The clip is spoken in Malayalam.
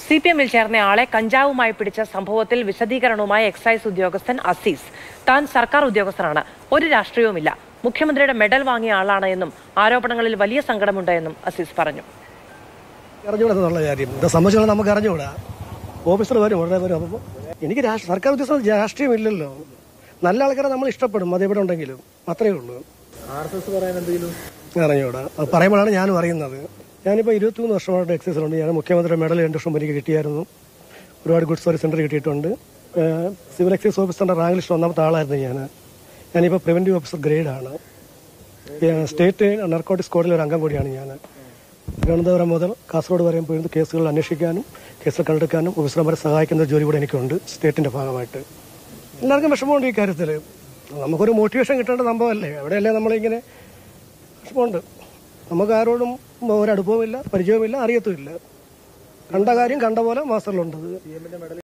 സി പി എമ്മിൽ ചേർന്നയാളെ കഞ്ചാവുമായി പിടിച്ച സംഭവത്തിൽ വിശദീകരണവുമായി എക്സൈസ് ഉദ്യോഗസ്ഥൻ അസീസ് താൻ സർക്കാർ ഉദ്യോഗസ്ഥനാണ് ഒരു രാഷ്ട്രീയവുമില്ല മുഖ്യമന്ത്രിയുടെ മെഡൽ വാങ്ങിയ ആളാണ് എന്നും ആരോപണങ്ങളിൽ വലിയ സങ്കടമുണ്ട് എന്നും അസീസ് പറഞ്ഞു അറിഞ്ഞുകൂടാ എന്നുള്ള കാര്യം ഇത് സംബന്ധിച്ചാൽ നമുക്ക് അറിഞ്ഞുകൂടാ ഓഫീസർ വരും ഉടനെ വരും അപ്പോൾ എനിക്ക് രാഷ്ട്ര- സർക്കാർ ഉദ്യോഗസ്ഥർ രാഷ്ട്രീയമില്ലല്ലോ നല്ല ആൾക്കാരെ നമ്മൾ ഇഷ്ടപ്പെടും അത് എവിടെ ഉണ്ടെങ്കിലും അത്രയേ ഉള്ളൂ അറിഞ്ഞൂടാ അത് പറയുമ്പോഴാണ് ഞാനും അറിയുന്നത് ഞാനിപ്പോൾ ഇരുപത്തിമൂന്ന് വർഷമായിട്ട് എക്സൈസിലുണ്ട് ഞാൻ മുഖ്യമന്ത്രി മെഡൽ രണ്ട് വർഷം എനിക്ക് കിട്ടിയായിരുന്നു ഒരുപാട് ഗുഡ് സർവീസ് സെന്റർ കിട്ടിയിട്ടുണ്ട് ഏഹ് സിവിൽ എക്സൈസ് ഓഫീസറിന്റെ റാങ്ക് ലിസ്റ്റ് ഒന്നാമത്തെ ആളായിരുന്നു ഞാൻ ഞാനിപ്പോൾ പ്രിവന്റീവ് ഓഫീസർ ഗ്രേഡാണ് ഏഹ് സ്റ്റേറ്റ് നർക്കോട്ടിക്സ് കോഡിലെ ഒരു അംഗം കൂടിയാണ് ഞാൻ തിരുവനന്തപുരം മുതൽ കാസർഗോഡ് വരെയും പോയിരുന്ന കേസുകൾ അന്വേഷിക്കാനും കേസുകൾ കണ്ടെടുക്കാനും ഓഫീസർമാരെ സഹായിക്കുന്ന ഒരു ജോലി കൂടെ എനിക്കുണ്ട് സ്റ്റേറ്റിന്റെ ഭാഗമായിട്ട് എല്ലാവർക്കും വിഷമമുണ്ട് ഈ കാര്യത്തിൽ നമുക്കൊരു മോട്ടിവേഷൻ കിട്ടേണ്ട സംഭവമല്ലേ എവിടെയല്ലേ നമ്മളിങ്ങനെ വിഷമമുണ്ട് നമുക്ക് ആരോടും ഒരടുപ്പവുമില്ല പരിചയവുമില്ല അറിയത്തുമില്ല കണ്ട കാര്യം കണ്ട പോലെ മാസ്റ്ററിലുണ്ടത്